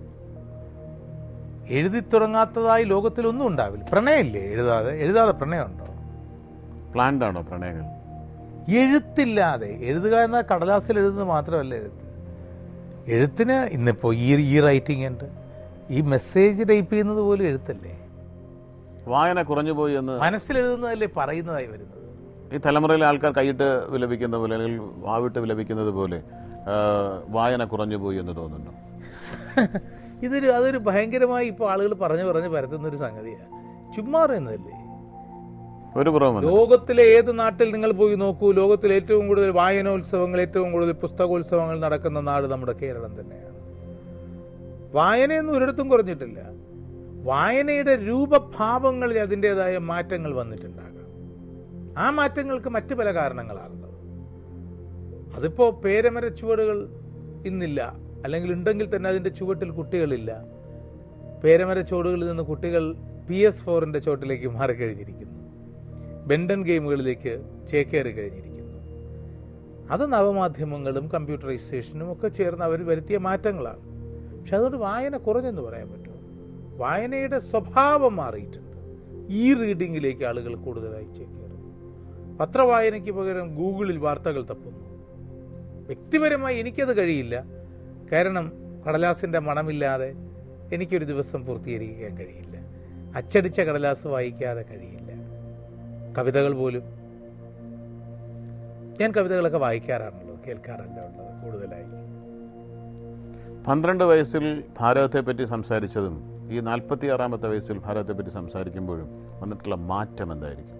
എഴുതി തുടങ്ങാത്തതായി ലോകത്തിലൊന്നും ഉണ്ടാവില്ല പ്രണയമില്ലേ എഴുതാതെ എഴുതാതെ പ്രണയമുണ്ടോ പ്ലാൻഡ് ആണോ പ്രണയങ്ങൾ എഴുത്തില്ലാതെ എഴുതുക എന്ന കടലാസിൽ എഴുതുന്നത് മാത്രമല്ല എഴുത്ത് എഴുത്തിന് ഇന്നിപ്പോൾ ഈ ഈ റൈറ്റിംഗ് ഉണ്ട് ഈ മെസ്സേജ് ടൈപ്പ് ചെയ്യുന്നത് പോലും എഴുത്തല്ലേ വായന കുറഞ്ഞുപോയി എന്ന് മനസ്സിൽ എഴുതുന്നതല്ലേ പറയുന്നതായി വരുന്നത് ഈ തലമുറയിലെ ആൾക്കാർ കൈയിട്ട് വിലപിക്കുന്ന പോലെ അല്ലെങ്കിൽ വാവിട്ട് വിലപിക്കുന്നത് പോലെ ആ, വായന കുറഞ്ഞുപോയി എന്ന് തോന്നുന്നു ഇതൊരു അതൊരു ഭയങ്കരമായി ഇപ്പോൾ ആളുകൾ പറഞ്ഞു പറഞ്ഞ് പരത്തുന്ന ഒരു സംഗതിയാണ് ചുമ്മാ പറയുന്നതല്ലേ ഒരു കുറവും വന്നില്ല. ലോകത്തിലെ ഏത് നാട്ടിൽ നിങ്ങൾ പോയി നോക്കൂ ലോകത്തിൽ ഏറ്റവും കൂടുതൽ വായനോത്സവങ്ങൾ ഏറ്റവും കൂടുതൽ പുസ്തകോത്സവങ്ങൾ നടക്കുന്ന നാട് നമ്മുടെ കേരളം തന്നെയാണ് വായനയൊന്നും ഒരിടത്തും കുറഞ്ഞിട്ടില്ല വായനയുടെ രൂപഭാവങ്ങളിൽ അതിൻ്റെതായ മാറ്റങ്ങൾ വന്നിട്ടുണ്ടാകാം ആ മാറ്റങ്ങൾക്ക് മറ്റു പല കാരണങ്ങളാണുള്ളത് അതിപ്പോ പേരമര ചുവടുകൾ ഇന്നില്ല അല്ലെങ്കിൽ ഉണ്ടെങ്കിൽ തന്നെ അതിന്റെ ചുവട്ടിൽ കുട്ടികളില്ല പേരമര ചുവടുകളിൽ നിന്ന് കുട്ടികൾ പി എസ് ഫോറിന്റെ ചോട്ടിലേക്ക് മാറിക്കഴിഞ്ഞിരിക്കുന്നു ബെൻഡൻ ഗെയിമുകളിലേക്ക് ചേക്കേറി കഴിഞ്ഞിരിക്കുന്നു അത് നവമാധ്യമങ്ങളും കമ്പ്യൂട്ടറൈസേഷനും ഒക്കെ ചേർന്ന് അവർ വരുത്തിയ മാറ്റങ്ങളാണ് പക്ഷെ അതുകൊണ്ട് വായന കുറഞ്ഞെന്ന് പറയാൻ പറ്റുമോ വായനയുടെ സ്വഭാവം മാറിയിട്ടുണ്ട് ഈ റീഡിങ്ങിലേക്ക് ആളുകൾ കൂടുതലായി ചേക്കേറുന്നു പത്രവായനയ്ക്ക് പകരം ഗൂഗിളിൽ വാർത്തകൾ തപ്പുന്നു വ്യക്തിപരമായി എനിക്കത് കഴിയില്ല കാരണം കടലാസിൻ്റെ മണമില്ലാതെ എനിക്കൊരു ദിവസം പൂർത്തീകരിക്കാൻ കഴിയില്ല അച്ചടിച്ച കടലാസ് വായിക്കാതെ കഴിയില്ല കവിതകൾ പോലും ഞാൻ കവിതകളൊക്കെ വായിക്കാറാണല്ലോ കേൾക്കാറല്ല ഉള്ളത് കൂടുതലായി പന്ത്രണ്ട് വയസ്സിൽ ഭാരതത്തെ പറ്റി സംസാരിച്ചതും ഈ നാൽപ്പത്തി ആറാമത്തെ വയസ്സിൽ ഭാരതത്തെ പറ്റി സംസാരിക്കുമ്പോഴും വന്നിട്ടുള്ള മാറ്റം എന്തായിരിക്കും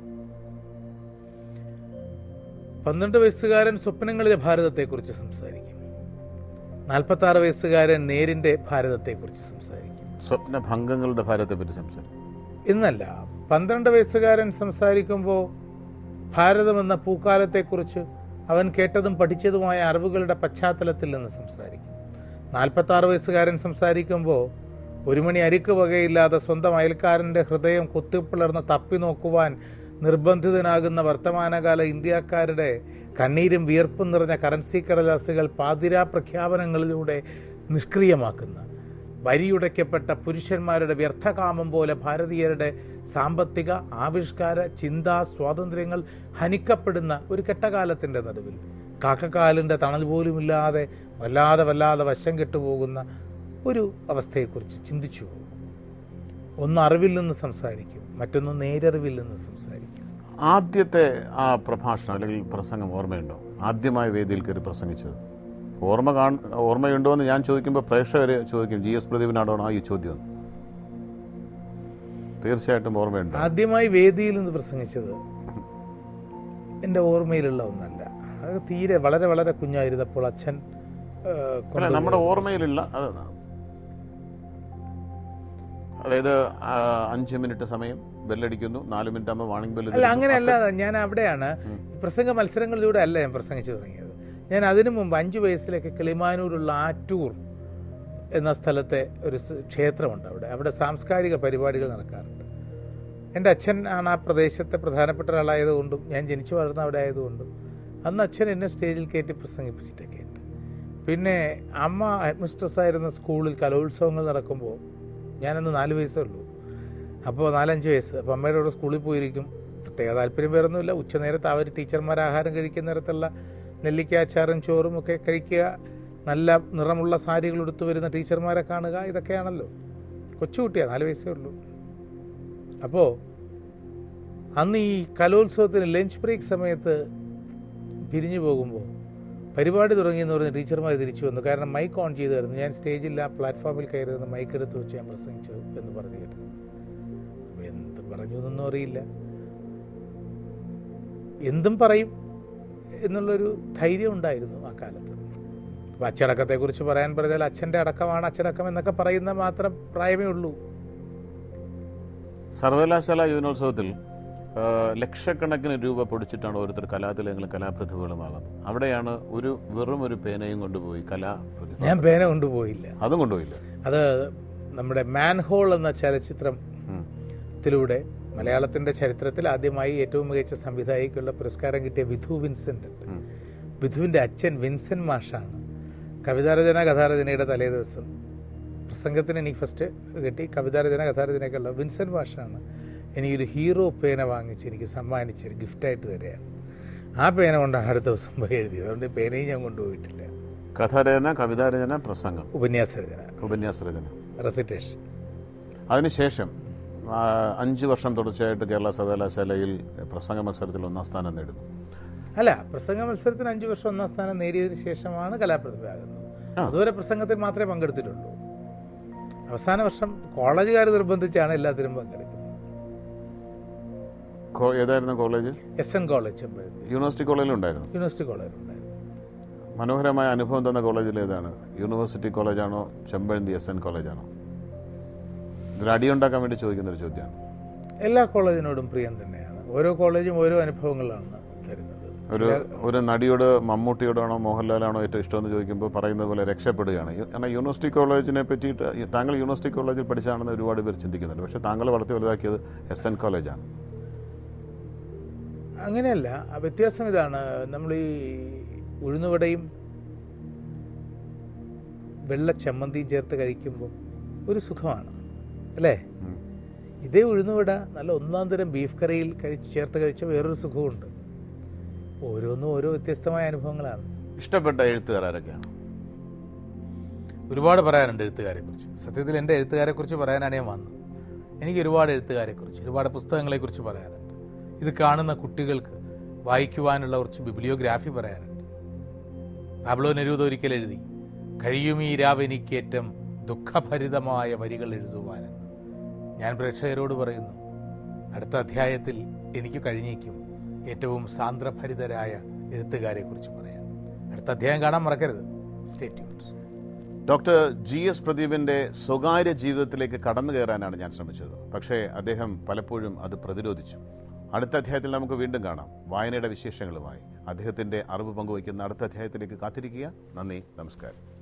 പന്ത്രണ്ട് വയസ്സുകാരൻ സ്വപ്നങ്ങളിലെ ഭാരതത്തെക്കുറിച്ച് സംസാരിക്കും നാൽപ്പത്തി ആറ് വയസ്സുകാരൻ നേരിൻ്റെ ഭാരതത്തെക്കുറിച്ച് സംസാരിക്കും സ്വപ്നഭംഗങ്ങളുടെ ഭാരതത്തെ പറ്റി സംസാരിക്കും എന്നല്ല പന്ത്രണ്ട് വയസ്സുകാരൻ സംസാരിക്കുമ്പോൾ ഭാരതം എന്ന പൂക്കാലത്തെക്കുറിച്ച് അവൻ കേട്ടതും പഠിച്ചതുമായ അറിവുകളുടെ പശ്ചാത്തലത്തിൽ നിന്ന് സംസാരിക്കും നാൽപ്പത്തി ആറ് വയസ്സുകാരൻ സംസാരിക്കുമ്പോൾ ഒരു മണി അരിക്ക് വകയില്ലാതെ സ്വന്തം അയൽക്കാരൻ്റെ ഹൃദയം കുത്തിപ്പിളർന്ന് തപ്പി നോക്കുവാൻ നിർബന്ധിതനാകുന്ന വർത്തമാനകാല ഇന്ത്യക്കാരുടെ കണ്ണീരും വിയർപ്പും നിറഞ്ഞ കറൻസി കടലാസുകൾ പാതിരാ പ്രഖ്യാപനങ്ങളിലൂടെ നിഷ്ക്രിയമാക്കുന്ന വരിയുടയ്ക്കപ്പെട്ട പുരുഷന്മാരുടെ വ്യർത്ഥകാമം പോലെ ഭാരതീയരുടെ സാമ്പത്തിക ആവിഷ്കാര ചിന്താ സ്വാതന്ത്ര്യങ്ങൾ ഹനിക്കപ്പെടുന്ന ഒരു കെട്ടകാലത്തിൻ്റെ നടുവിൽ കാക്കക്കാലിൻ്റെ തണൽ പോലുമില്ലാതെ വല്ലാതെ വല്ലാതെ വശം കെട്ടുപോകുന്ന ഒരു അവസ്ഥയെക്കുറിച്ച് ചിന്തിച്ചു പോകും ഒന്ന് അറിവിൽ നിന്ന് സംസാരിക്കും മറ്റൊന്ന് നേരറിവിൽ നിന്ന് സംസാരിക്കും ആദ്യത്തെ ആ പ്രഭാഷണം അല്ലെങ്കിൽ പ്രസംഗം ഓർമ്മയുണ്ടോ ആദ്യമായ വേദിയിൽ കയറി പ്രസംഗിച്ചത് ഓർമ്മ കാൺ ഓർമ്മയുണ്ടോ എന്ന് ഞാൻ ചോദിക്കുമ്പോൾ പ്രേക്ഷകർ ചോദിക്കും ജി എസ് പ്രദീപിനാണോ ഈ ചോദ്യം തീർച്ചയായിട്ടും ഓർമ്മയുണ്ട് ആദ്യമായി വേദിയിൽ നിന്ന് പ്രസംഗിച്ചത് എൻ്റെ ഓർമ്മയിലുള്ള ഒന്നല്ല അത് തീരെ വളരെ വളരെ കുഞ്ഞായിരുന്നപ്പോൾ അച്ഛൻ ആ, അല്ല കൊണ്ടുപോയ നമ്മുടെ ഓർമ്മയിലുള്ള അത് അതായത് ആ, അഞ്ച് മിനിറ്റ് സമയം ബെല്ലടിക്കുന്നു നാല് മിനിറ്റ് ആകുമ്പോൾ വാണിംഗ് ബെല്ല് അല്ല അങ്ങനെയല്ല ഞാൻ അവിടെയാണ് പ്രസംഗ മത്സരങ്ങളിലൂടെ അല്ല ഞാൻ പ്രസംഗിച്ചു തുടങ്ങിയത് ഞാൻ അതിനു മുമ്പ് അഞ്ചു വയസ്സിലേക്ക് കിളിമാനൂരുള്ള ആറ്റൂർ എന്ന സ്ഥലത്തെ ഒരു സ് ക്ഷേത്രമുണ്ട് അവിടെ അവിടെ സാംസ്കാരിക പരിപാടികൾ നടക്കാറുണ്ട് എൻ്റെ അച്ഛൻ ആണ് ആ പ്രദേശത്തെ പ്രധാനപ്പെട്ട ഒരാളായതുകൊണ്ടും ഞാൻ ജനിച്ചു വളർന്ന അവിടെ ആയതുകൊണ്ടും അന്ന് അച്ഛൻ എന്നെ സ്റ്റേജിൽ കയറ്റി പ്രസംഗിപ്പിച്ചിട്ടൊക്കെ ഉണ്ട് പിന്നെ അമ്മ ഹെഡ്മിസ്ട്രസ് ആയിരുന്ന സ്കൂളിൽ കലോത്സവങ്ങൾ നടക്കുമ്പോൾ ഞാനന്ന് നാല് വയസ്സേ ഉള്ളൂ അപ്പോൾ നാലഞ്ച് വയസ്സ് അപ്പോൾ അമ്മയുടെ കൂടെ സ്കൂളിൽ പോയിരിക്കും പ്രത്യേക താല്പര്യം വേറൊന്നുമില്ല ഉച്ചനേരത്ത് അവർ ടീച്ചർമാർ ആഹാരം കഴിക്കുന്ന നേരത്തുള്ള നെല്ലിക്ക അച്ചാറും ചോറും ഒക്കെ കഴിക്കുക നല്ല നിറമുള്ള സാരികൾ ഉടുത്തു വരുന്ന ടീച്ചർമാരെ കാണുക ഇതൊക്കെയാണല്ലോ കൊച്ചുകുട്ടിയാണ് നാല് വയസ്സേ ഉള്ളൂ അപ്പോൾ അന്ന് ഈ കലോത്സവത്തിന് ലഞ്ച് ബ്രേക്ക് സമയത്ത് പിരിഞ്ഞു പോകുമ്പോൾ പരിപാടി തുടങ്ങിയെന്ന് പറഞ്ഞ് ടീച്ചർമാർ തിരിച്ചു വന്നു കാരണം മൈക്ക് ഓൺ ചെയ്തായിരുന്നു ഞാൻ സ്റ്റേജിൽ ആ പ്ലാറ്റ്ഫോമിൽ കയറി നിന്ന് മൈക്ക് എടുത്ത് വെച്ച് ഞാൻ പ്രസംഗിച്ചു എന്ന് പറഞ്ഞു കേട്ടു അപ്പോൾ എന്ത് പറഞ്ഞു എന്നൊന്നും അറിയില്ല എന്തും പറയും എന്നുള്ളൊരു ധൈര്യം ഉണ്ടായിരുന്നു ആ കാലത്ത് അപ്പോൾ അച്ചടക്കത്തെക്കുറിച്ച് പറയാൻ പറഞ്ഞാൽ അച്ഛൻ്റെ അടക്കമാണ് അച്ചടക്കം എന്നൊക്കെ പറയുന്ന മാത്രം പ്രായമേ ഉള്ളൂ സർവകലാശാല യുവനോത്സവത്തിൽ ആ, ലക്ഷക്കണക്കിന് രൂപ പൊടിച്ചിട്ടാണ് ഓരോരുത്തർ കലാതിലങ്ങളും കലാപ്രതിഭകളുമാകുന്നത് അവിടെയാണ് ഒരു വെറും ഒരു പേനയും കൊണ്ടുപോയി കലാപ്രതിഭ ഞാൻ പേന കൊണ്ടുപോയില്ല അതും കൊണ്ടുപോയില്ല അത് നമ്മുടെ മാൻഹോൾ എന്ന ചലച്ചിത്രം ഉം. ത്തിലൂടെ മലയാളത്തിന്റെ ചരിത്രത്തിൽ ആദ്യമായി ഏറ്റവും മികച്ച സംവിധായകയ്ക്കുള്ള പുരസ്കാരം കിട്ടിയ വിധു വിൻസെന്റ് ഉണ്ട് ഉം. വിധുവിന്റെ അച്ഛൻ വിൻസെന്റ് മാഷാണ് കവിതാരചന കഥാരചനയുടെ തലേ ദിവസം പ്രസംഗത്തിന് എനിക്ക് ഫസ്റ്റ് കിട്ടി കവിതാരചന കഥാരചനയ്ക്കുള്ള വിൻസെന്റ് മാഷാണ് എനിക്കൊരു ഹീറോ പേന വാങ്ങിച്ച് എനിക്ക് സമ്മാനിച്ചൊരു ഗിഫ്റ്റായിട്ട് തരികയാണ് ആ പേന കൊണ്ടാണ് അടുത്ത ദിവസം പോയി എഴുതിയത് അതുകൊണ്ട് ഈ പേനയും ഞാൻ കൊണ്ടുപോയിട്ടില്ല കഥാരചന കവിതാരചന പ്രസംഗം ഉപന്യാസ രചന ഉപന്യാസ രചന റെസിറ്റേഷൻ അതിനുശേഷം ആ, അഞ്ച് വർഷം തുടർച്ചയായിട്ട് കേരള സർവകലാശാലയിൽ പ്രസംഗ മത്സരത്തിൽ ഒന്നാം സ്ഥാനം നേടുന്നു അല്ല പ്രസംഗ മത്സരത്തിന് അഞ്ചു വർഷം ഒന്നാം സ്ഥാനം നേടിയതിനു ശേഷമാണ് കലാപ്രതിഭയാകുന്നത് ആ. അതുവരെ പ്രസംഗത്തിൽ മാത്രമേ പങ്കെടുത്തിട്ടുള്ളൂ അവസാന വർഷം കോളേജുകാർ നിർബന്ധിച്ചാണ് എല്ലാത്തിനും പങ്കെടുക്കുന്നത് കോ- ഏതായിരുന്നു college S N college Chempazhanthy university കോളേജിലുണ്ടായിരുന്നു യൂണിവേഴ്സിറ്റി കോളേജ് ഉണ്ടായിരുന്നു മനോഹരമായ അനുഭവം തന്ന കോളേജിൽ ഏതാണ് യൂണിവേഴ്സിറ്റി കോളേജാണോ ചെമ്പഴന്തി എസ് എൻ കോളേജാണോ ഇതിൽ അടിയുണ്ടാക്കാൻ വേണ്ടി ചോദിക്കുന്ന ഒരു ചോദ്യമാണ് എല്ലാ കോളേജിനോടും പ്രിയം തന്നെയാണ് ഓരോ കോളേജും ഓരോ അനുഭവങ്ങളാണ് തരുന്നത് ഒരു ഒരു നടിയോട് മമ്മൂട്ടിയോടാണോ മോഹൻലാലാണോ ഏറ്റവും ഇഷ്ടമെന്ന് ചോദിക്കുമ്പോൾ പറയുന്നത് പോലെ രക്ഷപ്പെടുകയാണ് യു- കാരണം യൂണിവേഴ്സിറ്റി കോളേജിനെ പറ്റിയിട്ട് ഈ- താങ്കൾ യൂണിവേഴ്സിറ്റി കോളേജിൽ പഠിച്ചാണെന്ന് ഒരുപാട് പേർ ചിന്തിക്കുന്നുണ്ട് പക്ഷേ താങ്കൾ വളർത്തി വലുതാക്കിയത് എസ് എൻ കോളേജാണ് അങ്ങനെയല്ല ആ വ്യത്യാസം ഇതാണ് നമ്മൾ ഈ ഉഴുന്നുവടയും വെള്ള ചമ്മന്തിയും ചേർത്ത് കഴിക്കുമ്പോൾ ഒരു സുഖമാണ് അല്ലേ ഉം. ഇതേ ഉഴുന്നുവട നല്ല ഒന്നാം തരം ബീഫ് കറിയിൽ കഴിച്ച് ചേർത്ത് കഴിച്ച വേറൊരു സുഖമുണ്ട് ഓരോന്നും ഓരോ വ്യത്യസ്തമായ അനുഭവങ്ങളാണ് ഇഷ്ടപ്പെട്ട എഴുത്തുകാർ ആരൊക്കെയാണ് ഒരുപാട് പറയാനുണ്ട് എഴുത്തുകാരെക്കുറിച്ച് സത്യത്തിൽ എൻ്റെ എഴുത്തുകാരെക്കുറിച്ച് പറയാനാണ് ഞാൻ വന്നത് എനിക്ക് ഒരുപാട് എഴുത്തുകാരെക്കുറിച്ച് ഒരുപാട് പുസ്തകങ്ങളെക്കുറിച്ച് പറയാനുണ്ട് ഇത് കാണുന്ന കുട്ടികൾക്ക് വായിക്കുവാനുള്ള കുറച്ച് ബിബ്ലിയോഗ്രാഫി പറയാനുണ്ട് പാബ്ലോ നെരൂദ ഒരിക്കൽ എഴുതി കഴിയും ഈ രാവെനിക്കേറ്റം ദുഃഖഭരിതമായ വരികൾ എഴുതുവാനെന്ന് ഞാൻ പ്രേക്ഷകരോട് പറയുന്നു അടുത്ത അധ്യായത്തിൽ എനിക്ക് കഴിഞ്ഞേക്കും ഏറ്റവും സാന്ദ്രഭരിതരായ എഴുത്തുകാരെക്കുറിച്ച് പറയാൻ അടുത്ത അധ്യായം കാണാൻ മറക്കരുത് സ്റ്റേറ്റ്യൂട്ട് ഡോക്ടർ ജി എസ് പ്രദീപിന്റെ സ്വകാര്യ ജീവിതത്തിലേക്ക് കടന്നു കയറാനാണ് ഞാൻ ശ്രമിച്ചത് പക്ഷേ അദ്ദേഹം പലപ്പോഴും അത് പ്രതിരോധിച്ചു അടുത്ത അധ്യായത്തിൽ നമുക്ക് വീണ്ടും കാണാം വായനയുടെ വിശേഷങ്ങളുമായി അദ്ദേഹത്തിന്റെ അറിവ് പങ്കുവയ്ക്കുന്ന അടുത്ത അധ്യായത്തിലേക്ക് കാത്തിരിക്കുക നന്ദി നമസ്കാരം